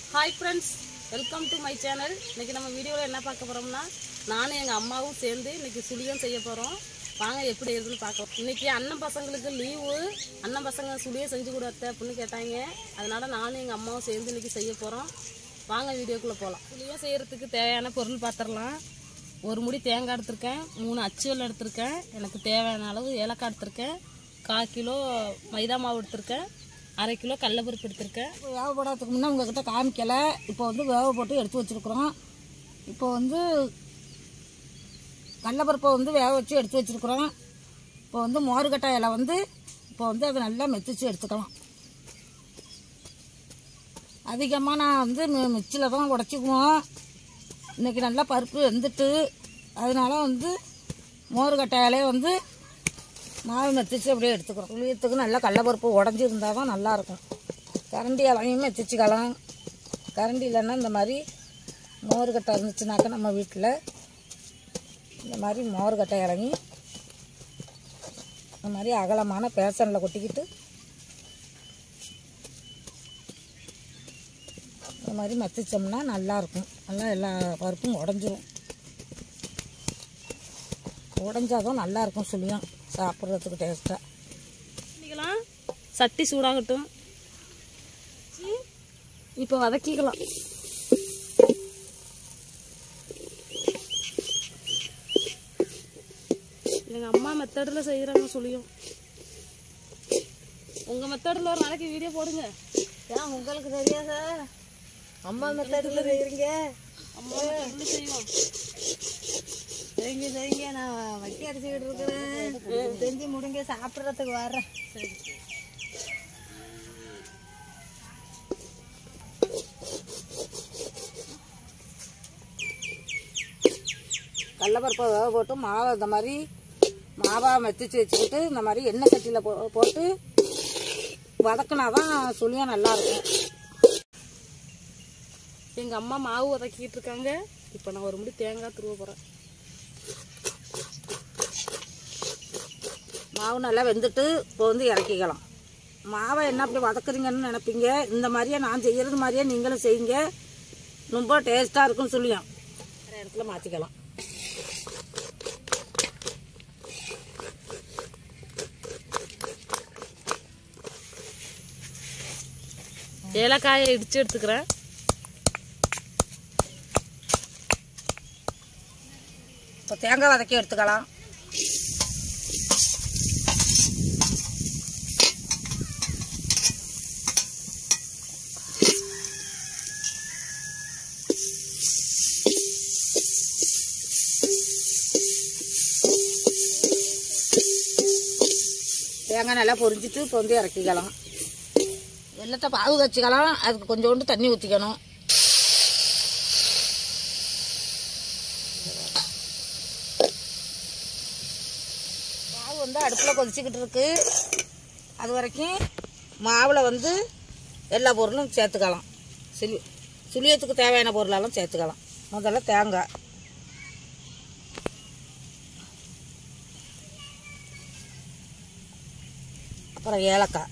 hi friends welcome to my channel இன்னைக்கு நம்ம வீடியோவில் என்ன பார்க்க போகிறோம்னா நானும் எங்கள் அம்மாவும் சேர்ந்து இன்னைக்கு சுழியம் செய்ய போகிறோம் வாங்க எப்படி இருக்குன்னு பார்க்கலாம் இன்னைக்கு அண்ணன் பசங்களுக்கு லீவு அண்ணன் பசங்க சுழியம் செஞ்சு கொடுத்த அப்படின்னு கேட்டாங்க அதனால நானும் எங்கள் அம்மாவும் சேர்ந்து இன்னைக்கு செய்ய போகிறோம் வாங்க வீடியோக்குள்ளே போகலாம் சுழியம் செய்கிறதுக்கு தேவையான பொருள் பார்த்துடலாம் ஒரு முடி தேங்காய் எடுத்திருக்கேன் மூணு அச்சு வெல்லம் எடுத்திருக்கேன் எனக்கு தேவையான அளவு ஏலக்காய் எடுத்திருக்கேன் கால் கிலோ மைதா மாவு எடுத்திருக்கேன் அரை கிலோ கடலப்பருப்பு எடுத்திருக்கேன் வேக போடாததுக்கு முன்னே உங்ககிட்ட காமிக்கலை இப்போ வந்து வேக போட்டு எடுத்து வச்சுருக்குறோம் இப்போ வந்து கடலப்பருப்பை வந்து வேக வச்சு எடுத்து வச்சுருக்குறோம் இப்போ வந்து மோருகட்டை இலை வந்து இப்போ வந்து அதை நல்லா மெத்திச்சு எடுத்துக்கலாம் அதிகமாக நான் வந்து மி- மிக்சியில் தான் உடச்சிக்குவோம் இன்றைக்கி நல்லா பருப்பு வெந்துட்டு அதனால வந்து மோருகட்டை இலையை வந்து மாவு மெத்திச்சு அப்படியே எடுத்துக்கிறோம் புளியத்துக்கு நல்லா கடலப்பருப்பு உடஞ்சி இருந்தால் தான் நல்லாயிருக்கும் கரண்டி இலையும் மெத்திச்சுக்கலாம் கரண்டி இல்லைன்னா இந்த மாதிரி மோர்கட்டை இருந்துச்சுனாக்கா நம்ம வீட்டில் இந்த மாதிரி மோர்கட்டை இறங்கி இந்த மாதிரி அகலமான பேசனில் கொட்டிக்கிட்டு இந்த மாதிரி மெத்திச்சோம்னா நல்லாயிருக்கும் நல்லா எல்லா பருப்பும் உடஞ்சிரும் உடஞ்சாதான் நல்லாயிருக்கும் சொல்லியும் சாப்பிட்றதுக்கு டேஸ்ட்டாக பண்ணிக்கலாம் சட்டி சூடாகட்டும் இப்போ வதக்கிக்கலாம் எங்கள் அம்மா மெத்தடில் செய்கிறாங்க சொல்லியும் உங்கள் மெத்தடில் ஒரு நாளைக்கு வீடியோ போடுங்க ஏன் உங்களுக்கு தெரியாதா அம்மா மெத்தடில் செய்கிறீங்க அம்மா மெத்தடில் செய்வோம் சரிங்க சரிங்க நான் வட்டி அடிச்சுக்கிட்டு இருக்கிறேன் செஞ்சு முடிங்க சாப்பிட்றதுக்கு வர்றேன் கடலப்பருப்பை வேக போட்டு மாவை இந்த மாதிரி மாவா மெத்திச்சு வச்சுக்கிட்டு இந்த மாதிரி எண்ணெய் சட்டியில் போ போட்டு வதக்குனா தான் சுழியம் நல்லாயிருக்கும் எங்கள் அம்மா மாவு வதக்கிட்டு இருக்காங்க இப்போ நான் ஒரு முடி தேங்காய் துருவ போகிறேன் மாவு நல்லா வெந்துட்டு இப்போ வந்து இறக்கிக்கலாம் மாவை என்ன அப்படி வதக்குறீங்கன்னு நினைப்பீங்க இந்த மாதிரியே நான் செய்கிறது மாதிரியே நீங்களும் செய்யுங்க ரொம்ப டேஸ்ட்டாக இருக்கும்னு சொல்லியும் வேறு இடத்துல மாற்றிக்கலாம் ஏலக்காயை இடித்து எடுத்துக்கிறேன் இப்போ தேங்காய் வதக்கி எடுத்துக்கலாம் தேங்காய் நல்லா பொரிஞ்சிட்டு இப்போ வந்து இறக்கிக்கலாம் வெள்ளத்தை பாவு வச்சுக்கலாம் அதுக்கு கொஞ்சோண்டு தண்ணி ஊற்றிக்கணும் மாவு வந்து அடுப்பில் கொதிச்சுக்கிட்டு இருக்கு அது வரைக்கும் மாவில் வந்து எல்லா பொருளும் சேர்த்துக்கலாம் சுளி சுளியத்துக்கு தேவையான பொருளெல்லாம் சேர்த்துக்கலாம் முதல்ல தேங்காய் அப்புறம் ஏலக்காய்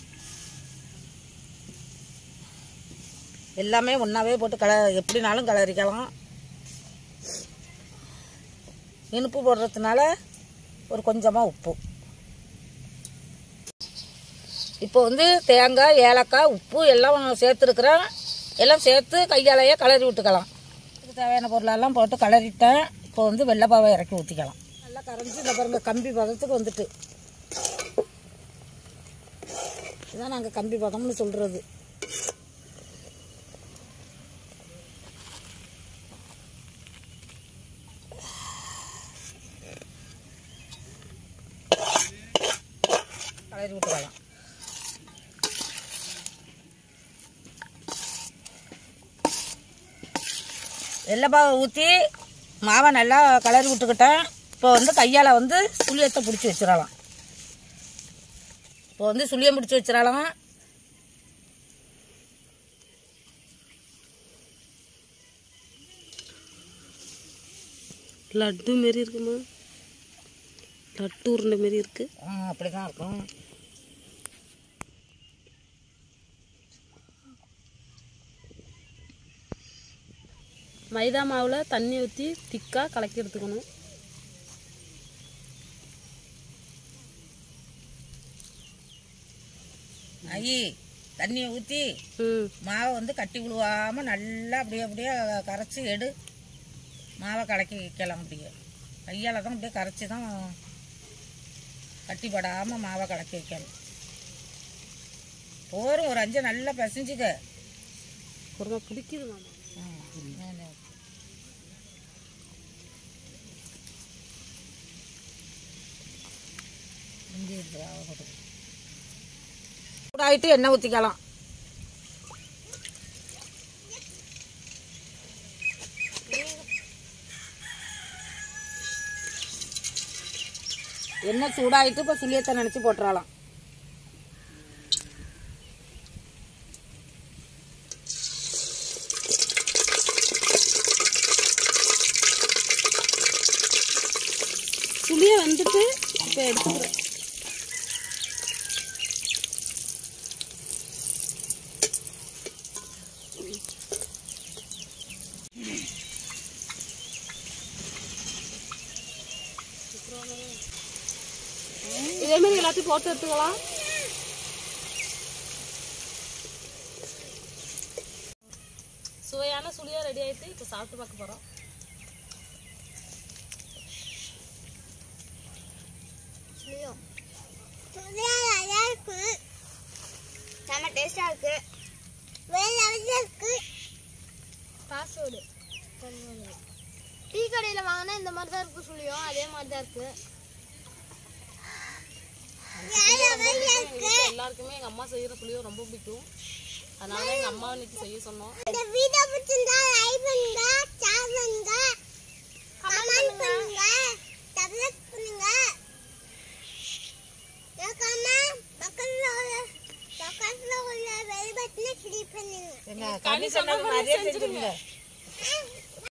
எல்லாமே ஒன்றாவே போட்டு கல எப்படினாலும் கலரிக்கலாம் இனிப்பு போடுறதுனால ஒரு கொஞ்சமாக உப்பு இப்போ வந்து தேங்காய் ஏலக்காய் உப்பு எல்லாம் சேர்த்துருக்குறேன் எல்லாம் சேர்த்து கையாலேயே கலரி விட்டுக்கலாம் இதுக்கு தேவையான பொருளெல்லாம் போட்டு கலரிட்டேன் இப்போ வந்து வெள்ளைப்பாவை இறக்கி ஊற்றிக்கலாம் நல்லா கரைஞ்சி இந்த பாருங்க கம்பி பதத்துக்கு வந்துட்டு இதான் நாங்கள் கம்பி பதம்னு சொல்கிறது கலரி விட்டுக்கலாம் வெள்ளைப்பாவை ஊற்றி மாவை நல்லா கலரி விட்டுக்கிட்டேன் இப்போ வந்து கையால் வந்து சுளியத்தை பிடிச்சி வச்சிடலாம் இப்போ வந்து சுளியம் பிடிச்சி வச்சிடலாம் லட்டு மாரி இருக்குமா லட்டு உருண்டை மாரி இருக்கு அப்படி தான் இருக்கும் மைதா மாவில் தண்ணி ஊற்றி திக்காக கலக்கி எடுத்துக்கணும் ஐ தண்ணியை ஊற்றி ம் மாவை வந்து கட்டி விழுவாம நல்லா அப்படியே அப்படியே கரைச்சி எடு மாவை கலக்கி வைக்கலாம் அப்படியே கையால் தான் அப்படியே கரைச்சி தான் கட்டிப்படாமல் மாவை கலக்கி வைக்கணும் போரும் ஒரு அஞ்சு நல்லா பிசைஞ்சுக்க குருமா பிடிக்குது மாமா சூடாயிட்டு எண்ணெய் ஊற்றிக்கலாம் எண்ணெய் சூடாயிட்டு இப்போ சுளியத்தை நினச்சி போட்டுறலாம் புளியை வந்துட்டு இப்போ எடுத்துக்கிறேன் இதே மாதிரி எல்லாத்தையும் போட்டு எடுத்துக்கலாம் சுவையான சுளியா ரெடி ஆயிட்டு இப்போ சாப்பிட்டு பார்க்க போறோம் நல்லா இருக்கு செம்ம டேஸ்டா இருக்கு வேற லெவல்ல இருக்கு பாஸ்வேர்டு டீ கடையில் வாங்கினா இந்த மாதிரி தான் இருக்கு சொல்லியும் அதே மாதிரி தான் இருக்கு எங்க வீட்ல எல்லாருக்குமே எங்க அம்மா செய்யற புளியோ ரொம்ப பிடிக்கும் அதனால தான் எங்க அம்மா இன்னைக்கு செய்ய சொன்னோம் இந்த வீடியோ பிடிச்சிருந்தா லைக் பண்ணுங்க ஷேர் பண்ணுங்க கமெண்ட் பண்ணுங்க சப்ஸ்கிரைப் பண்ணுங்க மறக்காம பக்கத்துல உள்ள பக்கத்துல உள்ள பெல் பட்டனை கிளிக் பண்ணுங்க கம்மி சொன்னது மாதிரியே செஞ்சுருங்க ஆ,